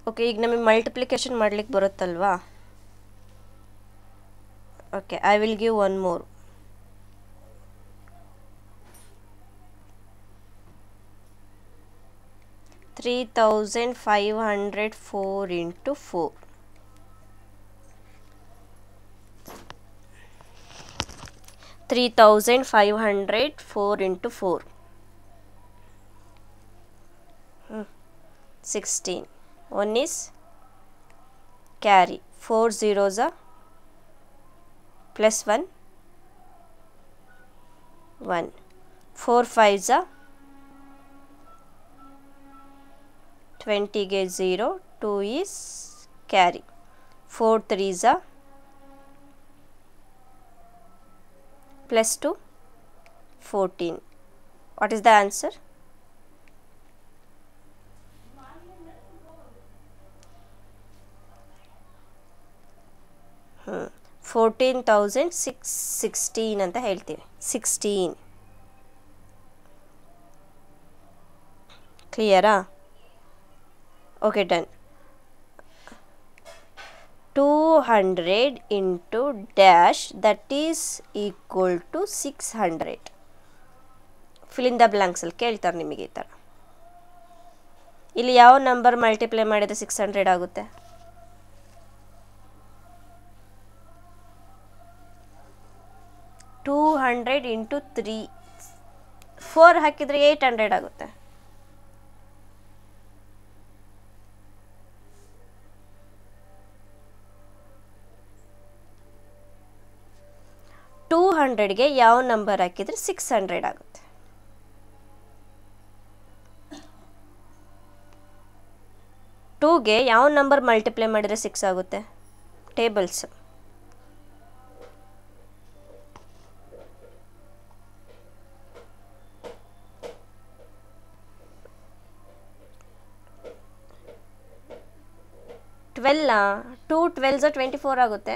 Okay ಈಗ ನಮಗೆ multiplication ಮಾಡ್ಲಿಕ್ಕೆ ಬರುತ್ತಲ್ವಾ okay I will give one more three thousand five hundred four into four three thousand five hundred four into four sixteen one is carry four zeros plus one one four fives ಟ್ವೆಂಟಿಗೆ zero two is carry four threes plus 2 14 what is the answer fourteen thousand six sixteen ಅಂತ ಹೇಳ್ತೀವಿ sixteen ಕ್ಲಿಯರಾ okay done two hundred into dash that is equal to six hundred ಫಿಲಿನ್ the ಬ್ಲಾಂಕ್ಸಲ್ಲಿ ಕೇಳ್ತಾರೆ ನಿಮಗೆ ಈ ಥರ ಇಲ್ಲಿ ಯಾವ ನಂಬರ್ ಮಲ್ಟಿಪ್ಲೈ ಮಾಡಿದರೆ ಸಿಕ್ಸ್ ಹಂಡ್ರೆಡ್ ಆಗುತ್ತೆ two hundred into three four ಹಾಕಿದರೆ ಏಯ್ಟ್ ಹಂಡ್ರೆಡ್ ಆಗುತ್ತೆ ಟೂ ಹಂಡ್ರೆಡ್ಗೆ ಯಾವ ನಂಬರ್ ಹಾಕಿದರೆ ಸಿಕ್ಸ್ ಹಂಡ್ರೆಡ್ ಆಗುತ್ತೆ ಟೂಗೆ ಯಾವ ನಂಬರ್ ಮಲ್ಟಿಪ್ಲೈ ಮಾಡಿದರೆ ಸಿಕ್ಸ್ ಆಗುತ್ತೆ tables twelve two twelves twenty four ಆಗುತ್ತೆ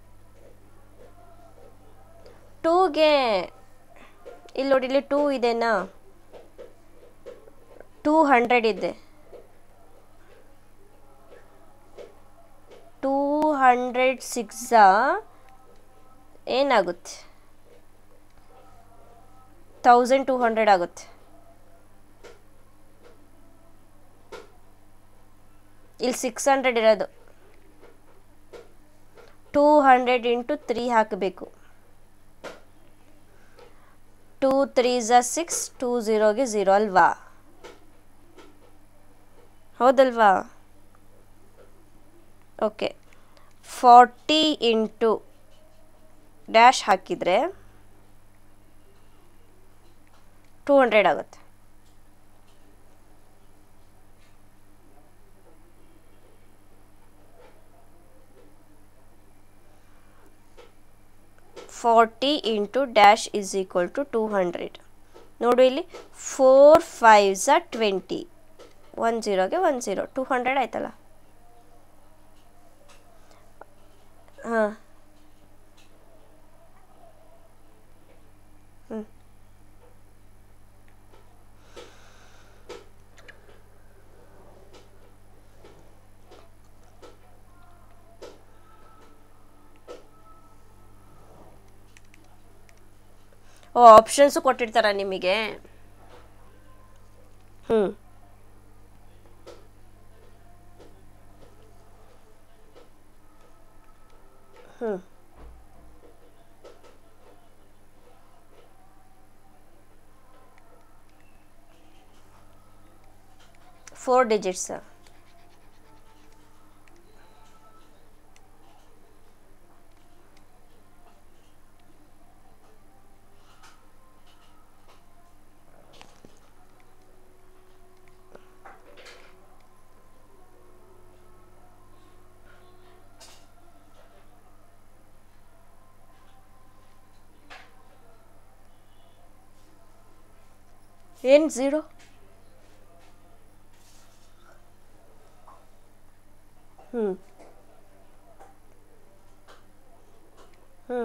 ಟೂಗೆ ಇಲ್ಲಿ ನೋಡಿ ಇಲ್ಲಿ ಟೂ ಇದೆನಾ ಟೂ ಹಂಡ್ರೆಡ್ ಇದೆ ಟೂ ಹಂಡ್ರೆಡ್ ಸಿಕ್ಸ ಏನಾಗುತ್ತೆ ತೌಸಂಡ್ ಟೂ ಹಂಡ್ರೆಡ್ ಆಗುತ್ತೆ ಇಲ್ಲಿ ಸಿಕ್ಸ್ ಹಂಡ್ರೆಡ್ ಇರೋದು ಟೂ ಹಂಡ್ರೆಡ್ ಇಂಟು ತ್ರೀ ಹಾಕಬೇಕು ಟೂ ತ್ರೀ ಝ ಸಿಕ್ಸ್ ಟೂ ಝೀರೋಗೆ ಝೀರೋ ಅಲ್ವಾ ಹೌದಲ್ವಾ ಓಕೆ ಫಾರ್ಟಿ ಇಂಟು ಡ್ಯಾಶ್ ಹಾಕಿದರೆ ಟೂ ಹಂಡ್ರೆಡ್ ಆಗುತ್ತೆ forty into dash is equal to two hundred ನೋಡು ಇಲ್ಲಿ ಫೋರ್ ಫೈವ್ ಝ ಟ್ವೆಂಟಿ ಒನ್ ಝೀರೋಗೆ ಒನ್ ಝೀರೋ ಟೂ ಹಂಡ್ರೆಡ್ ಆಯ್ತಲ್ಲ ಹಾಂ ಹ್ಞೂ ಓ ಆಪ್ಷನ್ಸು ಕೊಟ್ಟಿರ್ತಾರ ನಿಮಗೆ ಹ್ಞೂ ಹ್ಞೂ ಫೋರ್ ಡಿಜಿಟ್ಸ್ ಏನು ಝೀರೋ ಹ್ಞೂ ಹ್ಞೂ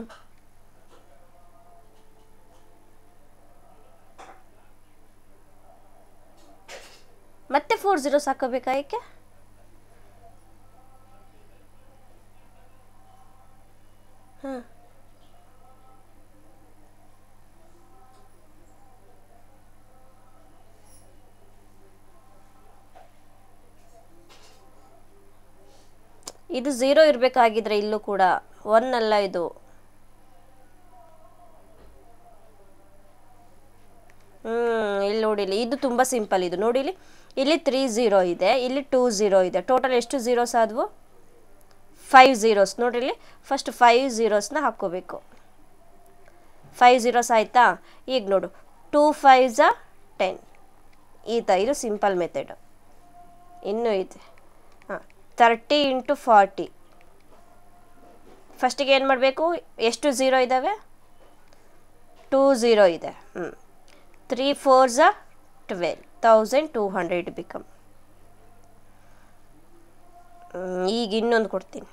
ಮತ್ತೆ ಫೋರ್ ಝೀರೋ ಸಾಕೋಬೇಕಾ ಏಕೆ ಹಾಂ ಇದು ಝೀರೋ ಇರಬೇಕಾಗಿದ್ರೆ ಇಲ್ಲೂ ಕೂಡ ಒನ್ ಅಲ್ಲ ಇದು ಹ್ಮ್ ಇಲ್ಲಿ ನೋಡಿಲಿ ಇದು ತುಂಬ ಸಿಂಪಲ್ ಇದು ನೋಡಿಲಿ ಇಲ್ಲಿ ತ್ರೀ ಝೀರೋ ಇದೆ ಇಲ್ಲಿ ಟೂ ಝೀರೋ ಇದೆ ಟೋಟಲ್ ಎಷ್ಟು ಝೀರೋಸ್ ಆದವು ಫೈವ್ ಝೀರೋಸ್ ನೋಡಿಲಿ ಫಸ್ಟ್ ಫೈವ್ ಝೀರೋಸ್ನ ಹಾಕ್ಕೋಬೇಕು ಫೈವ್ ಝೀರೋಸ್ ಆಯಿತಾ ಈಗ ನೋಡು ಟೂ ಫೈವ್ ಝ ಟೆನ್ ಈತ ಇದು ಸಿಂಪಲ್ ಮೆಥಡ್ ಇನ್ನೂ ಇದೆ ಹಾಂ ತರ್ಟಿ ಇಂಟು ಫಾರ್ಟಿ ಫಸ್ಟಿಗೆ ಏನು ಮಾಡಬೇಕು ಎಷ್ಟು ಝೀರೋ ಇದ್ದಾವೆ ಟೂ ಝೀರೋ ಇದೆ ಹ್ಞೂ ತ್ರೀ ಫೋರ್ ಝ twelve thousand two hundred become ಈಗ ಇನ್ನೊಂದು ಕೊಡ್ತೀನಿ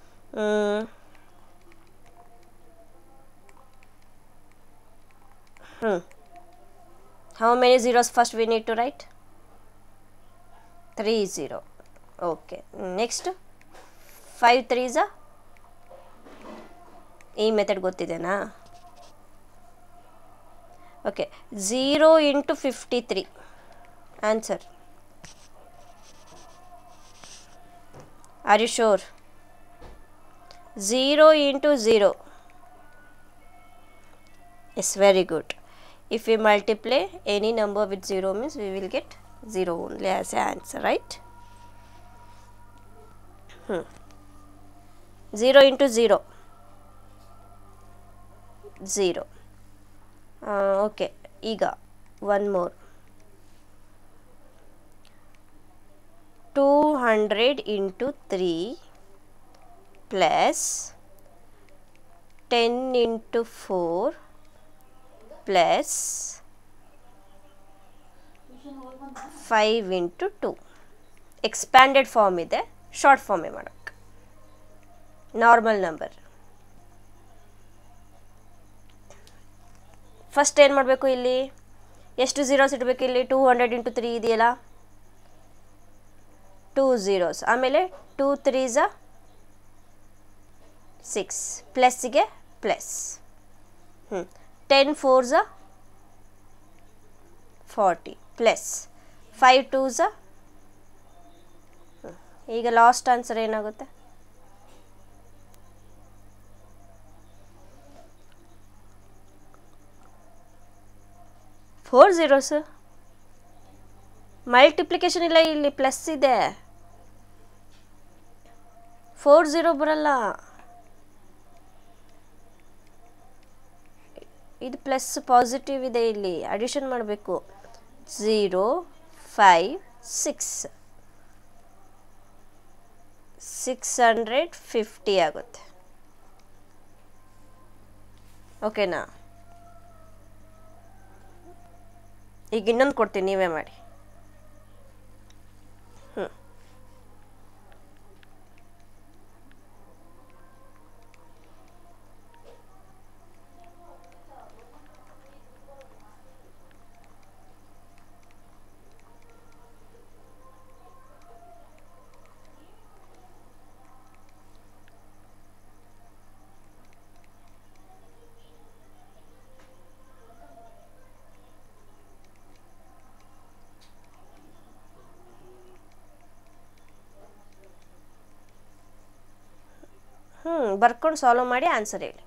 ಹ್ಞೂ how many zeros first we need to write three zero okay next five three ಝ ಈ ಮೆಥಡ್ ಗೊತ್ತಿದೆನಾ okay zero into fifty three answer are you sure zero into zero yes very good if we multiply any number with 0 means we will get 0 only as a answer right hmm. 0 into 0 0 uh, okay ಈಗ one more 200 into 3 plus 10 into 4 plus five into two expanded form ಇದೆ short ಫಾರ್ಮೇ ಮಾಡೋಕ್ಕೆ normal number first ಏನು ಮಾಡಬೇಕು ಇಲ್ಲಿ ಎಷ್ಟು zeros ಇಡಬೇಕು ಇಲ್ಲಿ ಟೂ ಹಂಡ್ರೆಡ್ ಇಂಟು ತ್ರೀ ಇದೆಯಲ್ಲ ಟೂ ಝೀರೋಸ್ ಆಮೇಲೆ ಟೂ ತ್ರೀ ಝ ಸಿಕ್ಸ್ ಪ್ಲಸ್ಸಿಗೆ ಪ್ಲಸ್ ಹ್ಞೂ ಟೆನ್ ಫೋರ್ ಝ ಫಾರ್ಟಿ ಪ್ಲಸ್ ಫೈವ್ ಟೂ ಝ ಈಗ ಲಾಸ್ಟ್ ಆನ್ಸರ್ ಏನಾಗುತ್ತೆ ಫೋರ್ ಝೀರೋಸ್ ಮಲ್ಟಿಪ್ಲಿಕೇಶನ್ ಇಲ್ಲ ಇಲ್ಲಿ ಪ್ಲಸ್ ಇದೆ ಫೋರ್ ಝೀರೋ ಬರಲ್ಲ ಇದು ಪ್ಲಸ್ ಪಾಸಿಟಿವ್ ಇದೆ ಇಲ್ಲಿ ಅಡಿಷನ್ ಮಾಡಬೇಕು zero five six six hundred fifty ಆಗುತ್ತೆ ಓಕೆನಾ ಈಗ ಇನ್ನೊಂದು ಕೊಡ್ತೀನಿ ನೀವೇ ಮಾಡಿ ಹ್ಞೂ ಹ್ಞೂ ಬರ್ಕೊಂಡು ಸಾಲ್ವ್ ಮಾಡಿ ಆನ್ಸರ್ ಹೇಳಿ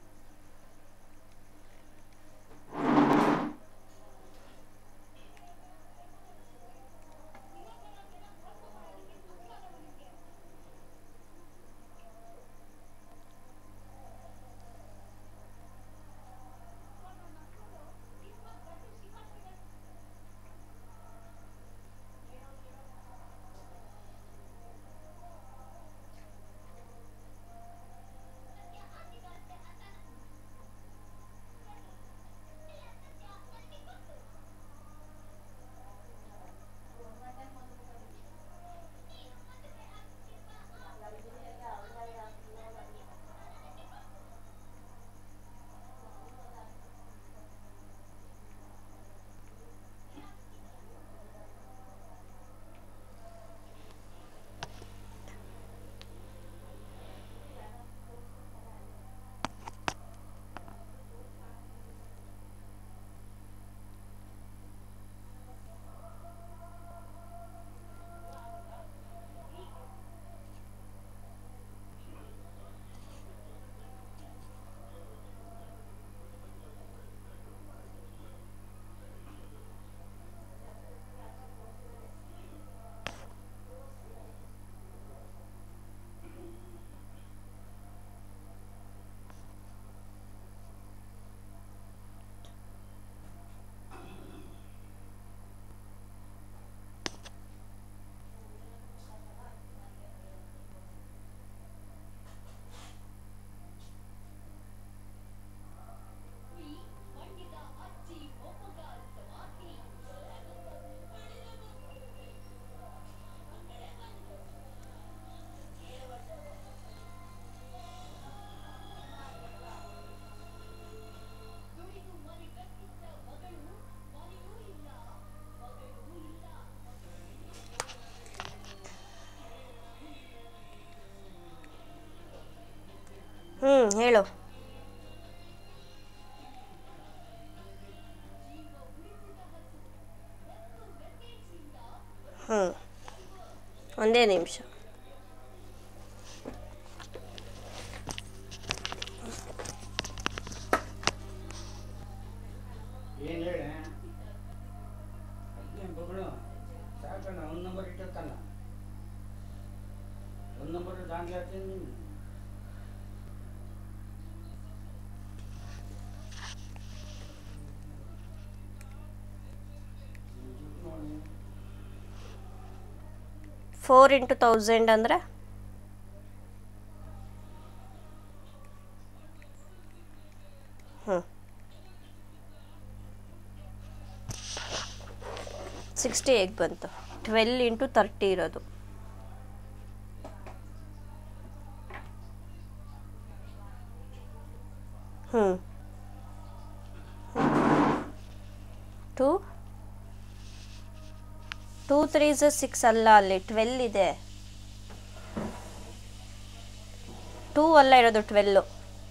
ಹೇಳು ಹ್ಞೂ ಒಂದೇ ನಿಮಿಷ ಏನು ಹೇಳ ಹದಿನೆಂಟು ಬಗಳು ಸಾಕಣ್ಣ ಒಂದು ನಂಬರ್ ಇಟ್ಟತ್ತಲ್ಲ ಒಂದು ನಂಬರ್ ದಾಂಡ್ಲಿ ಹಾಕ್ತೀನಿ ನೀನು ನೋಡಿ ಫೋರ್ ಇಂಟು ತೌಸಂಡ್ ಅಂದರೆ ಹ್ಞೂ ಸಿಕ್ಸ್ಟಿ ಹೇಗೆ ಬಂತು ಟ್ವೆಲ್ ಇಂಟು ತರ್ಟಿ ಇರೋದು ಹ್ಞೂ ಟು ಟೂ ತ್ರೀಸ್ ಸಿಕ್ಸ್ ಅಲ್ಲ ಅಲ್ಲಿ ಟ್ವೆಲ್ ಇದೆ ಟೂ ಅಲ್ಲ ಇರೋದು ಟ್ವೆಲ್ಲು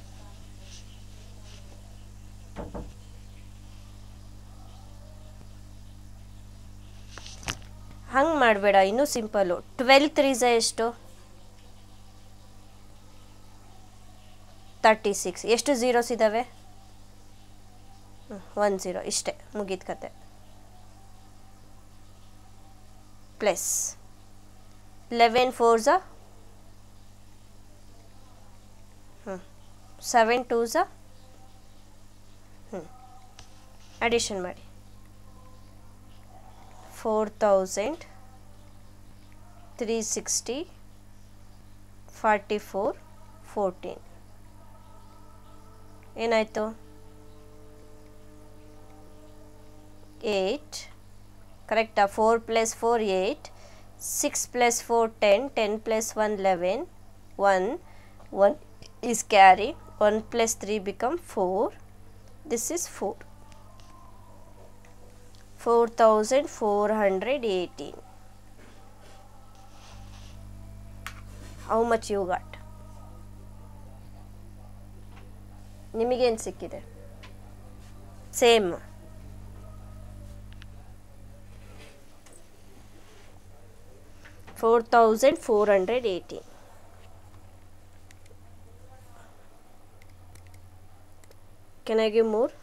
ಹಂಗೆ ಮಾಡಬೇಡ ಇನ್ನೂ ಸಿಂಪಲ್ಲು ಟ್ವೆಲ್ ತ್ರೀಸ ಎಷ್ಟು ತರ್ಟಿ ಸಿಕ್ಸ್ ಎಷ್ಟು ಝೀರೋಸ್ ಇದ್ದಾವೆ ಒನ್ ಝೀರೋ ಇಷ್ಟೇ ಮುಗೀತು ಕತೆ ಪ್ಲಸ್ ಲೆವೆನ್ ಫೋರ್ಸ ಹ್ಞೂ ಸೆವೆನ್ ಟೂಸ ಹ್ಞೂ ಅಡಿಷನ್ ಮಾಡಿ four thousand three sixty forty four fourteen ಏನಾಯಿತು ಏಯ್ಟ್ ಕರೆಕ್ಟಾ four plus four eight six plus four ten ten plus one eleven one one is carry one plus three become four this is four four thousand four hundred eighteen how much you got ನಿಮಗೇನು ಸಿಕ್ಕಿದೆ same four thousand four hundred eighteen can I give more